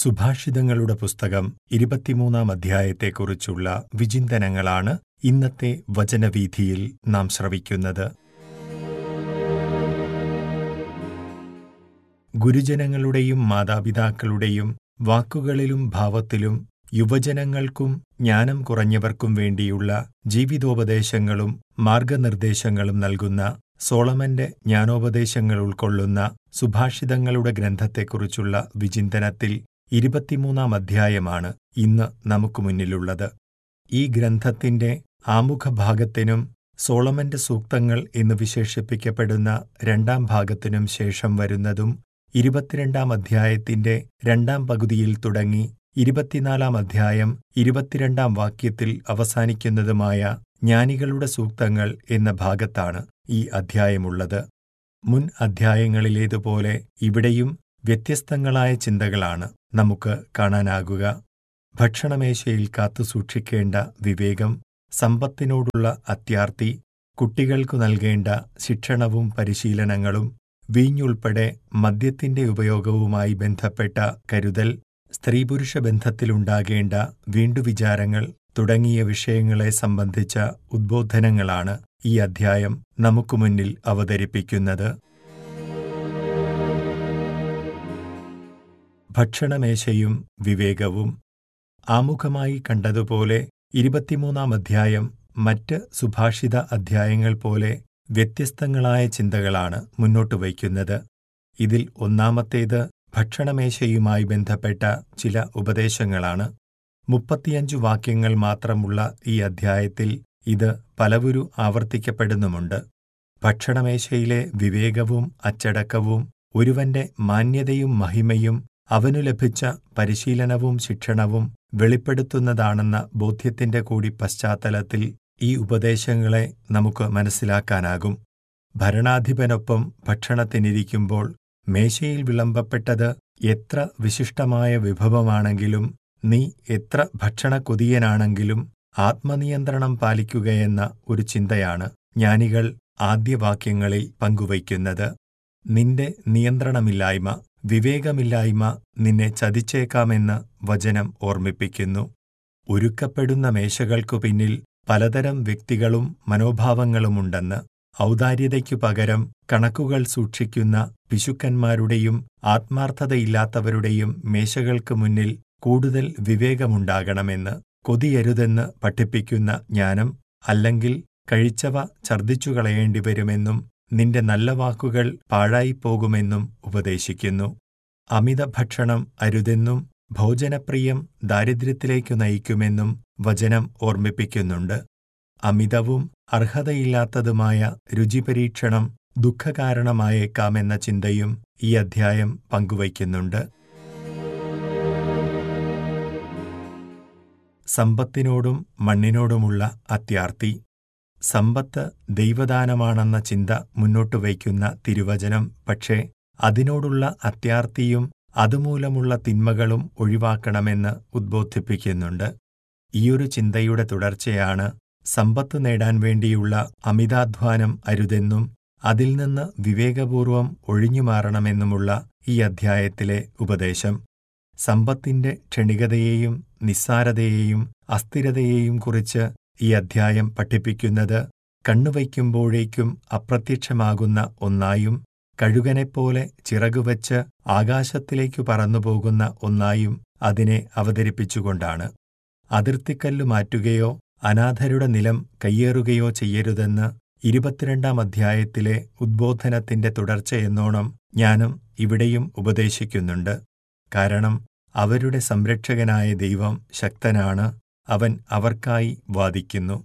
സുഭാഷിതങ്ങളുടെ പുസ്തകം ഇരുപത്തിമൂന്നാം അധ്യായത്തെക്കുറിച്ചുള്ള വിചിന്തനങ്ങളാണ് ഇന്നത്തെ വചനവീഥിയിൽ നാം ശ്രവിക്കുന്നത് ഗുരുജനങ്ങളുടെയും മാതാപിതാക്കളുടെയും വാക്കുകളിലും ഭാവത്തിലും യുവജനങ്ങൾക്കും ജ്ഞാനം കുറഞ്ഞവർക്കും വേണ്ടിയുള്ള ജീവിതോപദേശങ്ങളും മാർഗനിർദ്ദേശങ്ങളും നൽകുന്ന സോളമന്റെ ജ്ഞാനോപദേശങ്ങൾ ഉൾക്കൊള്ളുന്ന സുഭാഷിതങ്ങളുടെ ഗ്രന്ഥത്തെക്കുറിച്ചുള്ള വിചിന്തനത്തിൽ ഇരുപത്തിമൂന്നാം അധ്യായമാണ് ഇന്ന് നമുക്ക് മുന്നിലുള്ളത് ഈ ഗ്രന്ഥത്തിന്റെ ആമുഖഭാഗത്തിനും സോളമന്റെ സൂക്തങ്ങൾ എന്ന് വിശേഷിപ്പിക്കപ്പെടുന്ന രണ്ടാം ഭാഗത്തിനും ശേഷം വരുന്നതും ഇരുപത്തിരണ്ടാം അധ്യായത്തിന്റെ രണ്ടാം പകുതിയിൽ തുടങ്ങി ഇരുപത്തിനാലാം അധ്യായം ഇരുപത്തിരണ്ടാം വാക്യത്തിൽ അവസാനിക്കുന്നതുമായ ജ്ഞാനികളുടെ സൂക്തങ്ങൾ എന്ന ഭാഗത്താണ് ഈ അധ്യായമുള്ളത് മുൻ അധ്യായങ്ങളിലേതുപോലെ ഇവിടെയും വ്യത്യസ്തങ്ങളായ ചിന്തകളാണ് നമുക്ക് കാണാനാകുക ഭക്ഷണമേശയിൽ കാത്തുസൂക്ഷിക്കേണ്ട വിവേകം സമ്പത്തിനോടുള്ള അത്യാർത്തി കുട്ടികൾക്കു നൽകേണ്ട ശിക്ഷണവും പരിശീലനങ്ങളും വീഞ്ഞുൾപ്പെടെ മദ്യത്തിന്റെ ഉപയോഗവുമായി ബന്ധപ്പെട്ട കരുതൽ സ്ത്രീപുരുഷ ബന്ധത്തിലുണ്ടാകേണ്ട വീണ്ടുവിചാരങ്ങൾ തുടങ്ങിയ വിഷയങ്ങളെ സംബന്ധിച്ച ഉദ്ബോധനങ്ങളാണ് ഈ അധ്യായം നമുക്ക് മുന്നിൽ അവതരിപ്പിക്കുന്നത് ഭക്ഷണമേശയും വിവേകവും ആമുഖമായി കണ്ടതുപോലെ ഇരുപത്തിമൂന്നാം അധ്യായം മറ്റ് സുഭാഷിത അധ്യായങ്ങൾ പോലെ വ്യത്യസ്തങ്ങളായ ചിന്തകളാണ് മുന്നോട്ട് വയ്ക്കുന്നത് ഇതിൽ ഒന്നാമത്തേത് ഭക്ഷണമേശയുമായി ബന്ധപ്പെട്ട ചില ഉപദേശങ്ങളാണ് മുപ്പത്തിയഞ്ചു വാക്യങ്ങൾ മാത്രമുള്ള ഈ അധ്യായത്തിൽ ഇത് പലവുരു ആവർത്തിക്കപ്പെടുന്നുമുണ്ട് ഭക്ഷണമേശയിലെ വിവേകവും അച്ചടക്കവും ഒരുവന്റെ മാന്യതയും മഹിമയും അവനു ലഭിച്ച പരിശീലനവും ശിക്ഷണവും വെളിപ്പെടുത്തുന്നതാണെന്ന ബോധ്യത്തിന്റെ കൂടി പശ്ചാത്തലത്തിൽ ഈ ഉപദേശങ്ങളെ നമുക്ക് മനസ്സിലാക്കാനാകും ഭരണാധിപനൊപ്പം ഭക്ഷണത്തിനിരിക്കുമ്പോൾ മേശയിൽ വിളമ്പപ്പെട്ടത് എത്ര വിശിഷ്ടമായ വിഭവമാണെങ്കിലും നീ എത്ര ഭക്ഷണകൊതിയനാണെങ്കിലും ആത്മനിയന്ത്രണം പാലിക്കുകയെന്ന ഒരു ചിന്തയാണ് ജ്ഞാനികൾ ആദ്യവാക്യങ്ങളിൽ പങ്കുവയ്ക്കുന്നത് നിന്റെ നിയന്ത്രണമില്ലായ്മ വിവേകമില്ലായ്മ നിന്നെ ചതിച്ചേക്കാമെന്ന് വചനം ഓർമ്മിപ്പിക്കുന്നു ഒരുക്കപ്പെടുന്ന മേശകൾക്കു പിന്നിൽ പലതരം വ്യക്തികളും മനോഭാവങ്ങളുമുണ്ടെന്ന് ഔദാര്യതയ്ക്കു പകരം കണക്കുകൾ സൂക്ഷിക്കുന്ന പിശുക്കന്മാരുടെയും ആത്മാർത്ഥതയില്ലാത്തവരുടെയും മേശകൾക്ക് മുന്നിൽ കൂടുതൽ വിവേകമുണ്ടാകണമെന്ന് കൊതിയരുതെന്ന് പഠിപ്പിക്കുന്ന ജ്ഞാനം അല്ലെങ്കിൽ കഴിച്ചവ ഛർദ്ദിച്ചു കളയേണ്ടിവരുമെന്നും നിന്റെ നല്ല വാക്കുകൾ പാഴായിപ്പോകുമെന്നും ഉപദേശിക്കുന്നു അമിതഭക്ഷണം അരുതെന്നും ഭോജനപ്രിയം ദാരിദ്ര്യത്തിലേക്കു നയിക്കുമെന്നും വചനം ഓർമ്മിപ്പിക്കുന്നുണ്ട് അമിതവും അർഹതയില്ലാത്തതുമായ രുചിപരീക്ഷണം ദുഃഖകാരണമായേക്കാമെന്ന ചിന്തയും ഈ അധ്യായം പങ്കുവയ്ക്കുന്നുണ്ട് സമ്പത്തിനോടും മണ്ണിനോടുമുള്ള അത്യാർത്തി സമ്പത്ത് ദൈവദാനമാണെന്ന ചിന്ത മുന്നോട്ടു വയ്ക്കുന്ന തിരുവചനം പക്ഷേ അതിനോടുള്ള അത്യാർത്തിയും അതുമൂലമുള്ള തിന്മകളും ഒഴിവാക്കണമെന്ന് ഉദ്ബോധിപ്പിക്കുന്നുണ്ട് ഈയൊരു ചിന്തയുടെ തുടർച്ചയാണ് സമ്പത്ത് നേടാൻ വേണ്ടിയുള്ള അമിതാധ്വാനം അരുതെന്നും അതിൽ നിന്ന് വിവേകപൂർവം ഒഴിഞ്ഞുമാറണമെന്നുമുള്ള ഈ അധ്യായത്തിലെ ഉപദേശം സമ്പത്തിന്റെ ക്ഷണികതയെയും നിസ്സാരതയെയും അസ്ഥിരതയെയും കുറിച്ച് ഈ അധ്യായം പഠിപ്പിക്കുന്നത് കണ്ണുവയ്ക്കുമ്പോഴേക്കും അപ്രത്യക്ഷമാകുന്ന ഒന്നായും കഴുകനെപ്പോലെ ചിറകുവച്ച് ആകാശത്തിലേക്കു പറന്നുപോകുന്ന ഒന്നായും അതിനെ അവതരിപ്പിച്ചുകൊണ്ടാണ് അതിർത്തിക്കല്ലു മാറ്റുകയോ അനാഥരുടെ നിലം കയ്യേറുകയോ ചെയ്യരുതെന്ന് ഇരുപത്തിരണ്ടാം അധ്യായത്തിലെ ഉദ്ബോധനത്തിന്റെ തുടർച്ചയെന്നോണം ജ്ഞാനം ഇവിടെയും ഉപദേശിക്കുന്നുണ്ട് കാരണം അവരുടെ സംരക്ഷകനായ ദൈവം ശക്തനാണ് അവൻ അവർക്കായി വാദിക്കുന്നു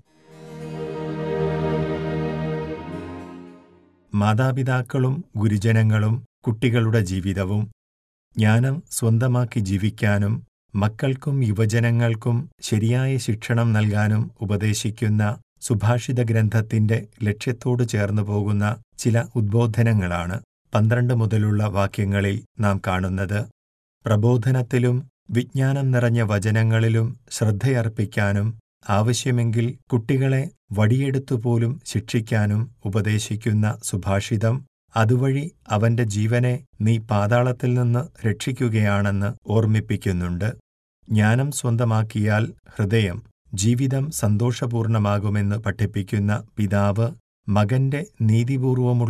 മാതാപിതാക്കളും ഗുരുജനങ്ങളും കുട്ടികളുടെ ജീവിതവും ജ്ഞാനം സ്വന്തമാക്കി ജീവിക്കാനും മക്കൾക്കും യുവജനങ്ങൾക്കും ശരിയായ ശിക്ഷണം നൽകാനും ഉപദേശിക്കുന്ന സുഭാഷിത ഗ്രന്ഥത്തിന്റെ ലക്ഷ്യത്തോട് ചേർന്നു പോകുന്ന ചില ഉദ്ബോധനങ്ങളാണ് പന്ത്രണ്ട് മുതലുള്ള വാക്യങ്ങളിൽ നാം കാണുന്നത് പ്രബോധനത്തിലും വിജ്ഞാനം നിറഞ്ഞ വചനങ്ങളിലും ശ്രദ്ധയർപ്പിക്കാനും ആവശ്യമെങ്കിൽ കുട്ടികളെ വടിയെടുത്തുപോലും ശിക്ഷിക്കാനും ഉപദേശിക്കുന്ന സുഭാഷിതം അതുവഴി അവന്റെ ജീവനെ നീ പാതാളത്തിൽ നിന്ന് രക്ഷിക്കുകയാണെന്ന് ഓർമ്മിപ്പിക്കുന്നുണ്ട് ജ്ഞാനം സ്വന്തമാക്കിയാൽ ഹൃദയം ജീവിതം സന്തോഷപൂർണമാകുമെന്ന് പഠിപ്പിക്കുന്ന പിതാവ് മകന്റെ നീതിപൂർവമുള്ള